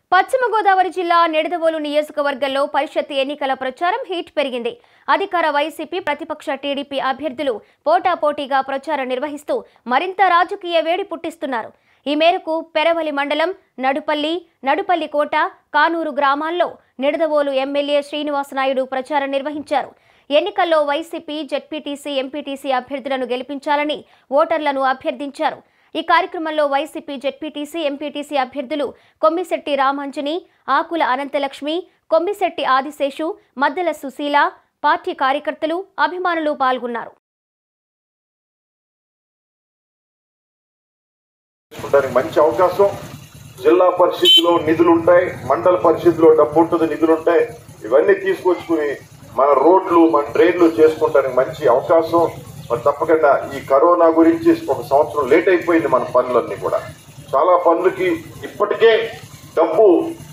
పశ్చిమ గోదావరి జిల్లా నిడదవోలు నియోజకవర్గంలో పరిషత్ ఎన్నికల ప్రచారం హీట్ పెరిగింది అధికార వైసీపీ ప్రతిపక్ష టీడీపీ అభ్యర్థులు పోటాపోటీగా ప్రచారం నిర్వహిస్తూ మరింత రాజకీయ వేడి పుట్టిస్తున్నారు ఈ మేరకు పెరవలి మండలం నడుపల్లి నడుపల్లి కోట కానూరు గ్రామాల్లో నిడదవోలు ఎమ్మెల్యే శ్రీనివాసనాయుడు ప్రచారం నిర్వహించారు ఎన్నికల్లో వైసీపీ జెడ్పీటీసీ ఎంపీటీసీ అభ్యర్థులను గెలిపించాలని ఓటర్లను అభ్యర్థించారు ఈ కార్యక్రమంలో వైసీపీ జెడ్పీటీసీ ఎంపీటీసీ అభ్యర్థులు కొమ్మిశెట్టి రామాంజని ఆకుల అనంతలక్ష్మి కొమ్మిశెట్టి ఆదిశేషు మద్దెల సుశీల పార్టీ కార్యకర్తలు అభిమానులు పాల్గొన్నారు చేసుకోవడానికి మంచి అవకాశం జిల్లా పరిషత్లో నిధులు ఉంటాయి మండల పరిషత్లో డబ్బు ఉంటుంది నిధులు ఉంటాయి ఇవన్నీ తీసుకొచ్చుకుని మన రోడ్లు మన డ్రైన్లు చేసుకోవడానికి మంచి అవకాశం మరి తప్పకుండా ఈ కరోనా గురించి ఒక సంవత్సరం లేట్ అయిపోయింది మన పనులన్నీ కూడా చాలా పనులకి ఇప్పటికే డబ్బు